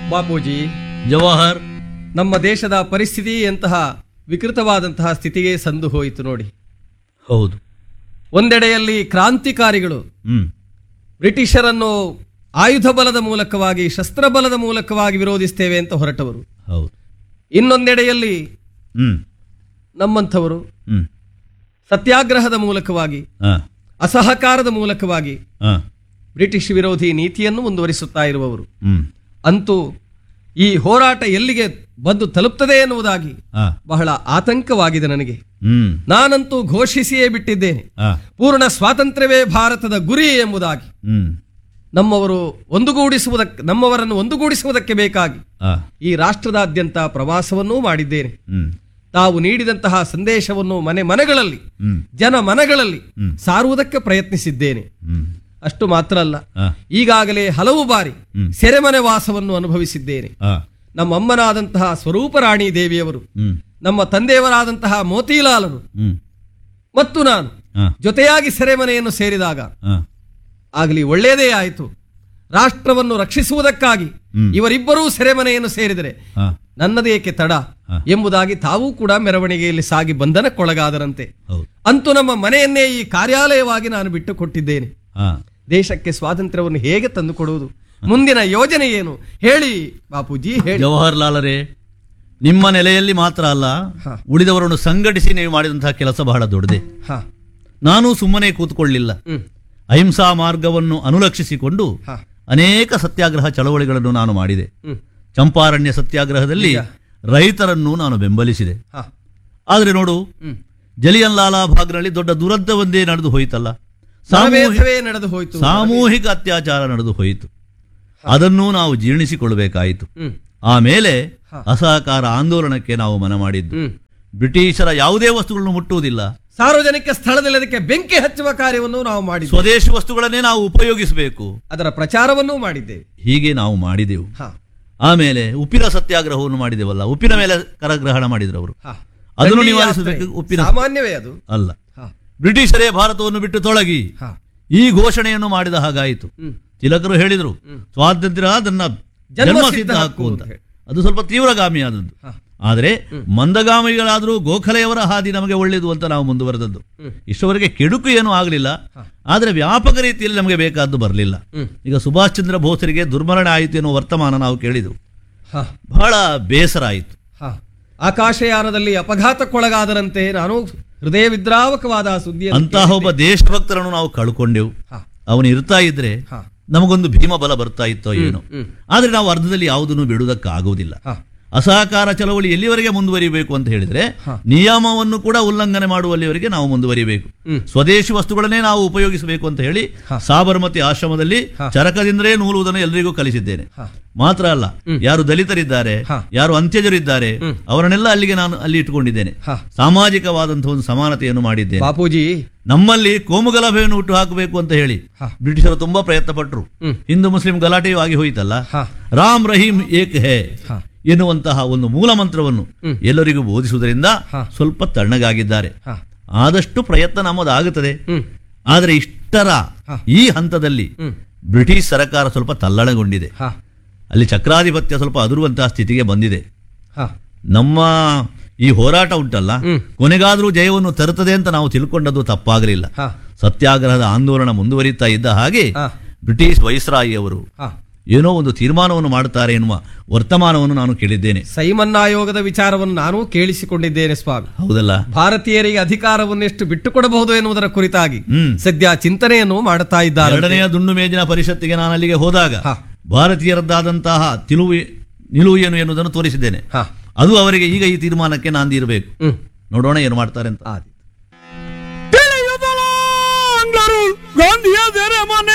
ಬಾಪೂಜಿ ಜವಾಹರ್ ನಮ್ಮ ದೇಶದ ಪರಿಸ್ಥಿತಿ ಎಂತಹ ವಿಕೃತವಾದಂತಹ ಸ್ಥಿತಿಗೆ ಸಂದು ಹೋಯಿತು ನೋಡಿ ಹೌದು ಒಂದೆಡೆಯಲ್ಲಿ ಕ್ರಾಂತಿಕಾರಿಗಳು ಹ್ಮ್ ಬ್ರಿಟಿಷರನ್ನು ಆಯುಧ ಬಲದ ಮೂಲಕವಾಗಿ ಶಸ್ತ್ರಬಲದ ಮೂಲಕವಾಗಿ ವಿರೋಧಿಸ್ತೇವೆ ಅಂತ ಹೊರಟವರು ಹೌದು ಇನ್ನೊಂದೆಡೆಯಲ್ಲಿ ಹ್ಮ್ ನಮ್ಮಂಥವರು ಹ್ಮ್ ಸತ್ಯಾಗ್ರಹದ ಮೂಲಕವಾಗಿ ಹಾ ಅಸಹಕಾರದ ಮೂಲಕವಾಗಿ ಹಾ ಬ್ರಿಟಿಷ್ ವಿರೋಧಿ ನೀತಿಯನ್ನು ಮುಂದುವರಿಸುತ್ತಾ ಇರುವವರು ಹ್ಮ್ ಅಂತೂ ಈ ಹೋರಾಟ ಎಲ್ಲಿಗೆ ಬಂದು ತಲುಪ್ತದೆ ಎನ್ನುವುದಾಗಿ ಹಾ ಬಹಳ ಆತಂಕವಾಗಿದೆ ನನಗೆ ಹ್ಮ್ ನಾನಂತೂ ಘೋಷಿಸಿಯೇ ಬಿಟ್ಟಿದ್ದೇನೆ ಹಾ ಪೂರ್ಣ ಸ್ವಾತಂತ್ರ್ಯವೇ ಭಾರತದ ಗುರಿ ಎಂಬುದಾಗಿ ಹ್ಮ್ ನಮ್ಮವರು ಒಂದುಗೂಡಿಸುವುದಕ್ಕೆ ನಮ್ಮವರನ್ನು ಒಂದುಗೂಡಿಸುವುದಕ್ಕೆ ಬೇಕಾಗಿ ಹಾ ಈ ರಾಷ್ಟ್ರದಾದ್ಯಂತ ಪ್ರವಾಸವನ್ನೂ ಮಾಡಿದ್ದೇನೆ ಹ್ಮ್ ತಾವು ನೀಡಿದಂತಹ ಸಂದೇಶವನ್ನು ಮನೆ ಮನೆಗಳಲ್ಲಿ ಹ್ಮ್ ಜನ ಮನಗಳಲ್ಲಿ ಹ್ಮ್. ಸಾರುವುದಕ್ಕೆ ಪ್ರಯತ್ನಿಸಿದ್ದೇನೆ ಹ್ಮ್ ಅಷ್ಟು ಮಾತ್ರ ಅಲ್ಲ ಹಾ ಈಗಾಗಲೇ ಹಲವು ಬಾರಿ ಹ್ಮ್. ಸೆರೆಮನೆ ವಾಸವನ್ನು ಅನುಭವಿಸಿದ್ದೇನೆ ಹಾ ನಮ್ಮ ಅಮ್ಮನಾದಂತಹ ಸ್ವರೂಪರಾಣಿ ದೇವಿಯವರು ಹ್ಮ್ ನಮ್ಮ ತಂದೆಯವರಾದಂತಹ ಮೋತಿಲಾಲರು ಹ್ಮ್ ಮತ್ತು ನಾನು ಹಾ ಜೊತೆಯಾಗಿ ಸೆರೆಮನೆಯನ್ನು ಸೇರಿದಾಗ ಹಾ ಆಗಲಿ ಒಳ್ಳೆಯದೇ ಆಯಿತು ರಾಷ್ಟ್ರವನ್ನು ರಕ್ಷಿಸುವುದಕ್ಕಾಗಿ ಹ್ಮ್. ಇವರಿಬ್ಬರೂ ಸೆರೆಮನೆಯನ್ನು ಸೇರಿದರೆ ಹಾ ನನ್ನದೇಕೆ ತಡ ಹಾ. ಎಂಬುದಾಗಿ ತಾವೂ ಕೂಡ ಮೆರವಣಿಗೆಯಲ್ಲಿ ಸಾಗಿ ಬಂಧನಕ್ಕೊಳಗಾದರಂತೆ ಹೌದು ಅಂತೂ ನಮ್ಮ ಮನೆಯನ್ನೇ ಈ ಕಾರ್ಯಾಲಯವಾಗಿ ನಾನು ಬಿಟ್ಟು ಕೊಟ್ಟಿದ್ದೇನೆ ಹಾ ದೇಶಕ್ಕೆ ಸ್ವಾತಂತ್ರ್ಯವನ್ನು ಹೇಗೆ ತಂದುಕೊಡುವುದು ಮುಂದಿನ ಯೋಜನೆ ಏನು ಹೇಳಿ ಬಾಪೂಜಿ ಹೇಳಿ ಜವಾಹರ್ಲಾಲರೇ ನಿಮ್ಮ ನೆಲೆಯಲ್ಲಿ ಮಾತ್ರ ಅಲ್ಲ ಹಾ. ಉಳಿದವರನ್ನು ಸಂಘಟಿಸಿ ನೀವು ಮಾಡಿದಂತಹ ಕೆಲಸ ಬಹಳ ದೊಡ್ಡದೆ ಹಾ ನಾನು ಸುಮ್ಮನೆ ಕೂತ್ಕೊಳ್ಳಿಲ್ಲ ಹ್ಮ್ ಅಹಿಂಸಾ ಮಾರ್ಗವನ್ನು ಅನುಲಕ್ಷಿಸಿಕೊಂಡು ಹಾ ಅನೇಕ ಸತ್ಯಾಗ್ರಹ ಚಳವಳಿಗಳನ್ನು ನಾನು ಮಾಡಿದೆ ಹ್ಮ್ ಚಂಪಾರಣ್ಯ ಸತ್ಯಾಗ್ರಹದಲ್ಲಿ ರೈತರನ್ನು ನಾನು ಬೆಂಬಲಿಸಿದೆ ಹಾ ಆದರೆ ನೋಡು ಹ್ಮ್ ಜಲಿಯನ್ ಲಾಲಾ ಬಾಗ್ನಲ್ಲಿ ದೊಡ್ಡ ದುರಂತವೊಂದೇ ನಡೆದು ಹೋಯಿತಲ್ಲ ಸಾಮೂಹಿಕ ಸಮವೇತವೇ ನಡೆದು ಹೋಯ್ತು ಸಾಮೂಹಿಕ ಅತ್ಯಾಚಾರ ನಡೆದು ಹೋಯಿತು ಅದನ್ನು ನಾವು ಜೀರ್ಣಿಸಿಕೊಳ್ಳಬೇಕಾಯಿತು ಹ್ಮ್ ಆಮೇಲೆ ಹಾ. ಅಸಹಕಾರ ಆಂದೋಲನಕ್ಕೆ ನಾವು ಮನ ಮಾಡಿದ್ದು ಹ್ಮ್ ಬ್ರಿಟಿಷರ ಯಾವುದೇ ವಸ್ತುಗಳನ್ನು ಮುಟ್ಟುವುದಿಲ್ಲ ಸಾರ್ವಜನಿಕ ಸ್ಥಳದಲ್ಲಿ ಅದಕ್ಕೆ ಬೆಂಕಿ ಹಚ್ಚುವ ಕಾರ್ಯವನ್ನು ನಾವು ಮಾಡಿದ್ದೇವೆ ಸ್ವದೇಶಿ ವಸ್ತುಗಳನ್ನೇ ನಾವು ಉಪಯೋಗಿಸಬೇಕು ಅದರ ಪ್ರಚಾರವನ್ನೂ ಮಾಡಿದ್ದೇವೆ ಹೀಗೆ ನಾವು ಮಾಡಿದೆವು ಹಾ ಆಮೇಲೆ ಉಪ್ಪಿನ ಸತ್ಯಾಗ್ರಹವನ್ನು ಮಾಡಿದೆವಲ್ಲ ಉಪ್ಪಿನ ಮೇಲೆ ಕರಗ್ರಹಣ ಮಾಡಿದ್ರು ಅವರು ಹಾ ಅದನ್ನು ದಂಡಿ ನಿವಾರಿಸಬೇಕು ಯಾತ್ರೆ. ಉಪ್ಪಿನ ಸಾಮಾನ್ಯವೇ ಅದು ಅಲ್ಲ ಹಾ ಬ್ರಿಟಿಷರೇ ಭಾರತವನ್ನು ಬಿಟ್ಟು ತೊಳಗಿ ಹಾ ಈ ಘೋಷಣೆಯನ್ನು ಮಾಡಿದ ಹಾಗಾಯಿತು ಹ್ಮ್ ತಿಲಕರು ಹೇಳಿದರು ಸ್ವಾತಂತ್ರ್ಯ ಅದನ್ನ ಜನ್ಮ ಜನ್ಮ ಸಿದ್ಧ ಸಿದ್ಧ ಹಕ್ಕು ಹಕ್ಕು ಅಂತ ಅಂತ ಹೇಳಿ. ಅದು ಸ್ವಲ್ಪ ತೀವ್ರಗಾಮಿಯಾದದ್ದು ಹಾ. ಆದರೆ ಮಂದಗಾಮಿಗಳಾದರೂ ಗೋಖಲೆಯವರ ಹಾದಿ ನಮಗೆ ಒಳ್ಳೆಯದು ಅಂತ ನಾವು ಮುಂದುವರೆದದ್ದು ಹ್ಮ್. ಇಷ್ಟವರೆಗೆ ಕೆಡುಕು ಏನೂ ಆಗಲಿಲ್ಲ ಆದರೆ ವ್ಯಾಪಕ ರೀತಿಯಲ್ಲಿ ನಮಗೆ ಬೇಕಾದ್ದು ಬರಲಿಲ್ಲ ಹ್ಮ್. ಈಗ ಸುಭಾಷ್ ಚಂದ್ರ ಬೋಸರಿಗೆ ದುರ್ಮರಣ ಆಯಿತು ಎನ್ನುವ ವರ್ತಮಾನ ನಾವು ಕೇಳಿದೆವು ಹಾ ಬಹಳ ಬೇಸರ ಆಯಿತು ಹಾ ಆಕಾಶಯಾನದಲ್ಲಿ ಅಪಘಾತಕ್ಕೊಳಗಾದರಂತೆ ನಾನು ಹೃದಯ ವಿದ್ರಾವಕವಾದ ಆ ಸುದ್ದಿಯನ್ನು ಅಂತಹ ಒಬ್ಬ ದೇಶಭಕ್ತರನ್ನು ನಾವು ಕಳ್ಕೊಂಡೆವು ಹಾ ಅವನು ಇರ್ತಾ ಇದ್ರೆ ಹಾ ನಮಗೊಂದು ಭೀಮ ಬಲ ಬರ್ತಾ ಇತ್ತೋ ಏನೋ ಹ್ಮ್ ಆದರೆ ನಾವು ಅರ್ಧದಲ್ಲಿ ಯಾವುದನ್ನು ಬಿಡುವುದಕ್ಕಾಗುವುದಿಲ್ಲ ಹಾ ಅಸಹಕಾರ ಚಳವಳಿ ಎಲ್ಲಿವರೆಗೆ ಮುಂದುವರಿಬೇಕು ಅಂತ ಹೇಳಿದ್ರೆ ನಿಯಮವನ್ನು ಕೂಡ ಉಲ್ಲಂಘನೆ ಮಾಡುವಲ್ಲಿವರೆಗೆ ನಾವು ಮುಂದುವರಿಬೇಕು ಹ್ಮ್. ಸ್ವದೇಶಿ ವಸ್ತುಗಳನ್ನೇ ನಾವು ಉಪಯೋಗಿಸಬೇಕು ಅಂತ ಹೇಳಿ ಸಾಬರಮತಿ ಆಶ್ರಮದಲ್ಲಿ ಚರಕದಿಂದಲೇ ನೂಲುವುದನ್ನು ಎಲ್ಲರಿಗೂ ಕಲಿಸಿದ್ದೇನೆ ಹಾ. ಮಾತ್ರ ಅಲ್ಲ ಯಾರು ದಲಿತರಿದ್ದಾರೆ ಹಾ. ಯಾರು ಅಂತ್ಯಜರಿದ್ದಾರೆ ಅವರನ್ನೆಲ್ಲ ಅಲ್ಲಿಗೆ ನಾನು ಅಲ್ಲಿ ಇಟ್ಟುಕೊಂಡಿದ್ದೇನೆ ಹಾ. ಸಾಮಾಜಿಕವಾದಂತಹ ಒಂದು ಸಮಾನತೆಯನ್ನು ಮಾಡಿದ್ದೇನೆ ಬಾಪೂಜಿ ನಮ್ಮಲ್ಲಿ ಕೋಮು ಗಲಭೆಯನ್ನು ಹುಟ್ಟು ಹಾಕಬೇಕು ಅಂತ ಹೇಳಿ ಹಾ. ಬ್ರಿಟಿಷರು ತುಂಬಾ ಪ್ರಯತ್ನ ಪಟ್ಟರು ಹ್ಮ್. ಹಿಂದೂ ಮುಸ್ಲಿಂ ಗಲಾಟೆಯೂ ಆಗಿ ಹೋಯಿತಲ್ಲ ಹಾ. ರಾಮ್ ರಹೀಂ ಏಕ್ ಹೇ ಹಾ. ಎನ್ನುವಂತಹ ಒಂದು ಮೂಲ ಮಂತ್ರವನ್ನು ಹ್ಮ್. ಎಲ್ಲರಿಗೂ ಬೋಧಿಸುವುದರಿಂದ ಹಾ. ಸ್ವಲ್ಪ ತಣ್ಣಗಾಗಿದ್ದಾರೆ ಹಾ ಆದಷ್ಟು ಪ್ರಯತ್ನ ನಮ್ಮದಾಗುತ್ತದೆ ಹ್ಮ್ ಆದರೆ ಇಷ್ಟರ ಹಾ. ಈ ಹಂತದಲ್ಲಿ ಹ್ಮ್ ಬ್ರಿಟಿಷ್ ಸರ್ಕಾರ ಸ್ವಲ್ಪ ತಲ್ಲಣಗೊಂಡಿದೆ ಹಾ ಅಲ್ಲಿ ಚಕ್ರಾಧಿಪತ್ಯ ಸ್ವಲ್ಪ ಅದುರುವಂತಹ ಸ್ಥಿತಿಗೆ ಬಂದಿದೆ ಹಾ ನಮ್ಮ ಈ ಹೋರಾಟ ಉಂಟಲ್ಲ ಹ್ಮ್. ಕೊನೆಗಾದರೂ ಜಯವನ್ನು ತರುತ್ತದೆ ಅಂತ ನಾವು ತಿಳ್ಕೊಂಡದ್ದು ತಪ್ಪಾಗಲಿಲ್ಲ ಹಾ ಸತ್ಯಾಗ್ರಹದ ಆಂದೋಲನ ಮುಂದುವರಿತಾ ಇದ್ದ ಹಾಗೆ ಹಾ. ಬ್ರಿಟಿಷ್ ವೈಸ್ರಾಯಿಯವರು ಹಾ ಏನೋ ಒಂದು ತೀರ್ಮಾನವನ್ನು ಮಾಡುತ್ತಾರೆ ಎನ್ನುವ ವರ್ತಮಾನವನ್ನು ನಾನು ಕೇಳಿದ್ದೇನೆ ಸೈಮನ್ ಆಯೋಗದ ವಿಚಾರವನ್ನು ನಾನು ಕೇಳಿಸಿಕೊಂಡಿದ್ದೇನೆ ಸ್ವಾಮಿ ಹೌದಲ್ಲ ಭಾರತೀಯರಿಗೆ ಅಧಿಕಾರವನ್ನೆಷ್ಟು ಬಿಟ್ಟುಕೊಡಬಹುದು ಎನ್ನುವುದರ ಕುರಿತಾಗಿ ಹ್ಮ್. ಸದ್ಯ ಚಿಂತನೆಯನ್ನು ಮಾಡುತ್ತಾ ಇದ್ದಾರೆ ಎರಡನೆಯ ದುಂಡು ಮೇಜಿನ ಪರಿಷತ್ತಿಗೆ ನಾನು ಅಲ್ಲಿಗೆ ಹೋದಾಗ ಹಾ. ಭಾರತೀಯರದ್ದಾದಂತಹ ತಿಳುವು ನಿಲುವು ಏನು ಎನ್ನುವುದನ್ನು ತೋರಿಸಿದ್ದೇನೆ ಹಾ ಅದು ಅವರಿಗೆ ಈಗ ಈ ತೀರ್ಮಾನಕ್ಕೆ ನಾಂದಿ ಇರಬೇಕು ಹ್ಮ್ ನೋಡೋಣ ಏನು ಮಾಡ್ತಾರೆ ಅಂತ ಆದಿ ತಿಳಿಯುವುದಲ್ಲ ಆಂಗ್ಲರು ಗಾಂಧಿಯ ಮನೆ